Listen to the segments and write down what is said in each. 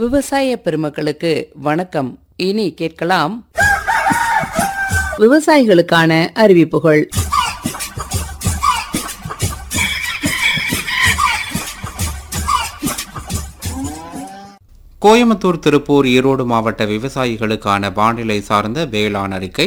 விவசாய பெருமக்களுக்கு வணக்கம் இனி கேட்கலாம் விவசாயிகளுக்கான அறிவிப்புகள் கோயம்புத்தூர் திருப்பூர் ஈரோடு மாவட்ட விவசாயிகளுக்கான வானிலை சார்ந்த வேளாண் அறிக்கை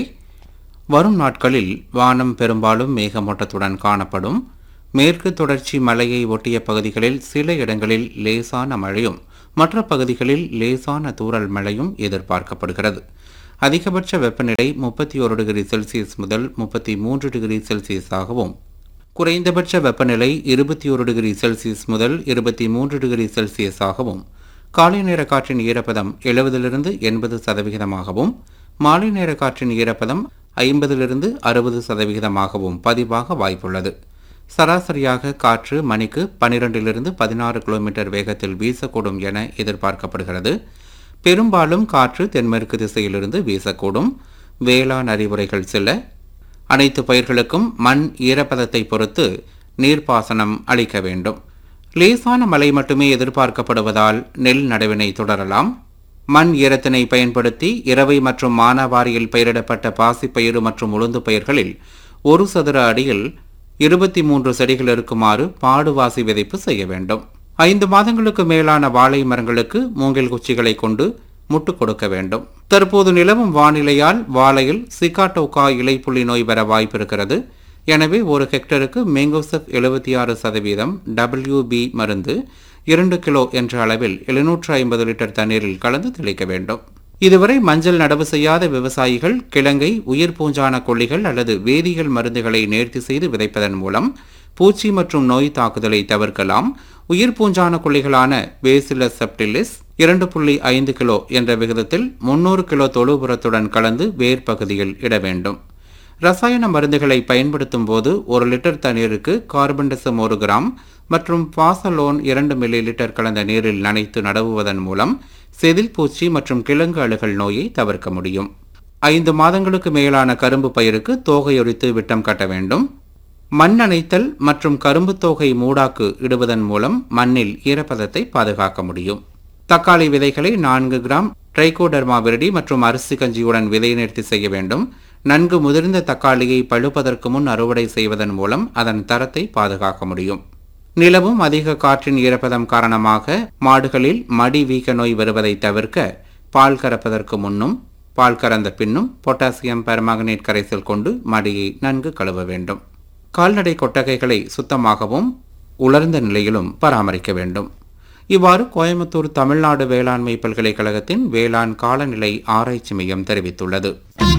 வரும் நாட்களில் வானம் பெரும்பாலும் மேகமூட்டத்துடன் காணப்படும் மேற்கு தொடர்ச்சி மலையை ஒட்டிய பகுதிகளில் சில இடங்களில் லேசான மழையும் மற்ற பகுதிகளில் லேசான தூறல் மழையும் எதிர்பார்க்கப்படுகிறது அதிகபட்ச வெப்பநிலை முப்பத்தி ஒரு டிகிரி செல்சியஸ் முதல் முப்பத்தி மூன்று டிகிரி செல்சியஸாகவும் குறைந்தபட்ச வெப்பநிலை இருபத்தி ஒரு டிகிரி செல்சியஸ் முதல் இருபத்தி மூன்று டிகிரி செல்சியஸாகவும் காலை நேர காற்றின் ஈரப்பதம் எழுபதிலிருந்து எண்பது சதவிகிதமாகவும் மாலை நேர காற்றின் ஈரப்பதம் ஐம்பதிலிருந்து அறுபது சதவிகிதமாகவும் பதிவாக வாய்ப்புள்ளது சராசரியாக காற்று மணிக்கு பனிரெண்டிலிருந்து பதினாறு கிலோமீட்டர் வேகத்தில் வீசக்கூடும் என எதிர்பார்க்கப்படுகிறது பெரும்பாலும் காற்று தென்மேற்கு திசையிலிருந்து வீசக்கூடும் வேளாண் அறிவுரைகள் சில அனைத்து பயிர்களுக்கும் மண் ஈரப்பதத்தை பொறுத்து நீர்ப்பாசனம் அளிக்க வேண்டும் லேசான மழை மட்டுமே எதிர்பார்க்கப்படுவதால் நெல் நடவினை தொடரலாம் மண் ஈரத்தினை பயன்படுத்தி இரவை மற்றும் மானாவாரியில் பயிரிடப்பட்ட பாசிப்பயிறு மற்றும் உளுந்து பயிர்களில் ஒரு சதுர அடியில் இருபத்தி மூன்று செடிகள் இருக்குமாறு பாடுவாசி விதைப்பு செய்ய வேண்டும் ஐந்து மாதங்களுக்கு மேலான வாழை மரங்களுக்கு மூங்கில் குச்சிகளை கொண்டு முட்டு கொடுக்க வேண்டும் தற்போது நிலவும் வானிலையால் வாழையில் சிகாட்டோகா இலைப்புள்ளி நோய் வர வாய்ப்பிருக்கிறது எனவே ஒரு ஹெக்டருக்கு மேங்கோசெப் எழுபத்தி ஆறு சதவீதம் டபிள்யூபி மருந்து இரண்டு கிலோ என்ற அளவில் எழுநூற்று ஐம்பது லிட்டர் தண்ணீரில் கலந்து தெளிக்க வேண்டும் இதுவரை மஞ்சள் நடவு செய்யாத விவசாயிகள் கிழங்கை உயிர் பூஞ்சான கொல்லிகள் அல்லது வேதியியல் மருந்துகளை நேர்த்தி செய்து விதைப்பதன் மூலம் பூச்சி மற்றும் நோய் தாக்குதலை தவிர்க்கலாம் உயிர் பூஞ்சான கொல்லிகளான பேசிலஸ் செப்டிலிஸ் இரண்டு புள்ளி ஐந்து கிலோ என்ற விகிதத்தில் முன்னூறு கிலோ தொழு உரத்துடன் கலந்து வேர் பகுதியில் இட வேண்டும் ரசாயன மருந்துகளை பயன்படுத்தும் போது ஒரு லிட்டர் தண்ணீருக்கு கார்பன்டசம் ஒரு கிராம் மற்றும் பாசலோன் இரண்டு மில்லி லிட்டர் கலந்த நீரில் நனைத்து நடவுவதன் மூலம் செதில் பூச்சி மற்றும் கிழங்கு அழுகல் நோயை தவிர்க்க முடியும் ஐந்து மாதங்களுக்கு மேலான கரும்பு பயிருக்கு தோகையொரித்து விட்டம் கட்ட வேண்டும் மண் அணைத்தல் மற்றும் கரும்பு தோகை மூடாக்கு இடுவதன் மூலம் மண்ணில் ஈரப்பதத்தை பாதுகாக்க முடியும் தக்காளி விதைகளை நான்கு கிராம் ட்ரைகோடர்மா விரடி மற்றும் அரிசி கஞ்சியுடன் விதை நேர்த்தி செய்ய வேண்டும் நன்கு முதிர்ந்த தக்காளியை பழுப்பதற்கு முன் அறுவடை செய்வதன் மூலம் அதன் தரத்தை பாதுகாக்க முடியும் நிலவும் அதிக காற்றின் ஈரப்பதம் காரணமாக மாடுகளில் மடி வீக்க நோய் வருவதை தவிர்க்க பால் கறப்பதற்கு முன்னும் பால் கறந்த பின்னும் பொட்டாசியம் பெர்மாங்கனேட் கரைசல் கொண்டு மடியை நன்கு கழுவ வேண்டும் கால்நடை கொட்டகைகளை சுத்தமாகவும் உலர்ந்த நிலையிலும் பராமரிக்க வேண்டும் இவ்வாறு கோயம்புத்தூர் தமிழ்நாடு வேளாண்மை பல்கலைக்கழகத்தின் வேளாண் காலநிலை ஆராய்ச்சி மையம் தெரிவித்துள்ளது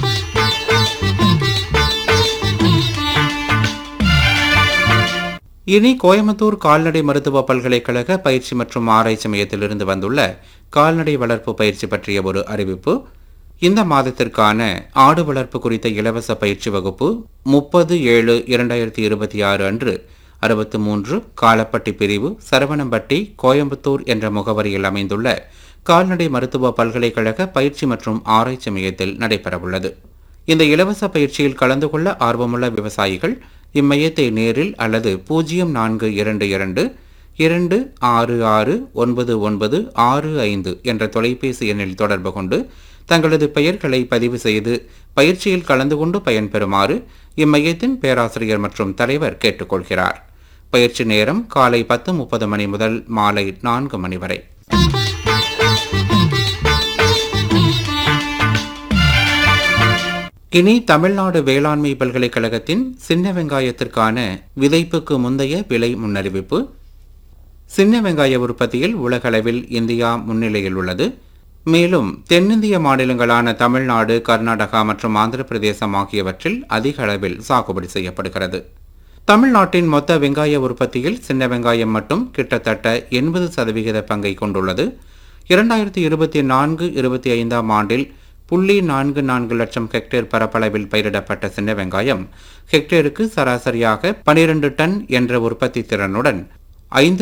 இனி கோயம்புத்தூர் கால்நடை மருத்துவ பல்கலைக்கழக பயிற்சி மற்றும் ஆராய்ச்சி மையத்திலிருந்து வந்துள்ள கால்நடை வளர்ப்பு பயிற்சி பற்றிய ஒரு அறிவிப்பு இந்த மாதத்திற்கான ஆடு வளர்ப்பு குறித்த இலவச பயிற்சி வகுப்பு முப்பது ஏழு இரண்டாயிரத்தி இருபத்தி ஆறு அன்று அறுபத்து மூன்று காலப்பட்டி பிரிவு சரவணம்பட்டி கோயம்புத்தூர் என்ற முகவரியில் அமைந்துள்ள கால்நடை மருத்துவ பல்கலைக்கழக பயிற்சி மற்றும் ஆராய்ச்சி மையத்தில் நடைபெறவுள்ளது இந்த இலவச பயிற்சியில் கலந்து கொள்ள ஆர்வமுள்ள விவசாயிகள் இம்மையத்தை நேரில் அல்லது பூஜ்ஜியம் நான்கு இரண்டு இரண்டு இரண்டு ஆறு ஆறு ஒன்பது ஒன்பது ஆறு ஐந்து என்ற தொலைபேசி எண்ணில் தொடர்பு கொண்டு தங்களது பெயர்களை பதிவு செய்து பயிற்சியில் கலந்து கொண்டு பயன்பெறுமாறு இம்மையத்தின் பேராசிரியர் மற்றும் தலைவர் கேட்டுக்கொள்கிறார் பயிற்சி நேரம் காலை பத்து முப்பது மணி முதல் மாலை நான்கு மணி வரை இனி தமிழ்நாடு வேளாண்மை பல்கலைக்கழகத்தின் சின்ன வெங்காயத்திற்கான விதைப்புக்கு முந்தைய விலை முன்னறிவிப்பு சின்ன வெங்காய உற்பத்தியில் உலகளவில் இந்தியா முன்னிலையில் உள்ளது மேலும் தென்னிந்திய மாநிலங்களான தமிழ்நாடு கர்நாடகா மற்றும் ஆந்திர பிரதேசம் ஆகியவற்றில் அதிக அளவில் சாகுபடி செய்யப்படுகிறது தமிழ்நாட்டின் மொத்த வெங்காய உற்பத்தியில் சின்ன வெங்காயம் மட்டும் கிட்டத்தட்ட எண்பது சதவிகித பங்கை கொண்டுள்ளது இரண்டாயிரத்தி இருபத்தி நான்கு இருபத்தி ஐந்தாம் ஆண்டில் புள்ளி நான்கு நான்கு லட்சம் ஹெக்டேர் பரப்பளவில் பயிரிடப்பட்ட சின்ன வெங்காயம் ஹெக்டேருக்கு சராசரியாக பனிரெண்டு டன் என்ற உற்பத்தி திறனுடன் ஐந்து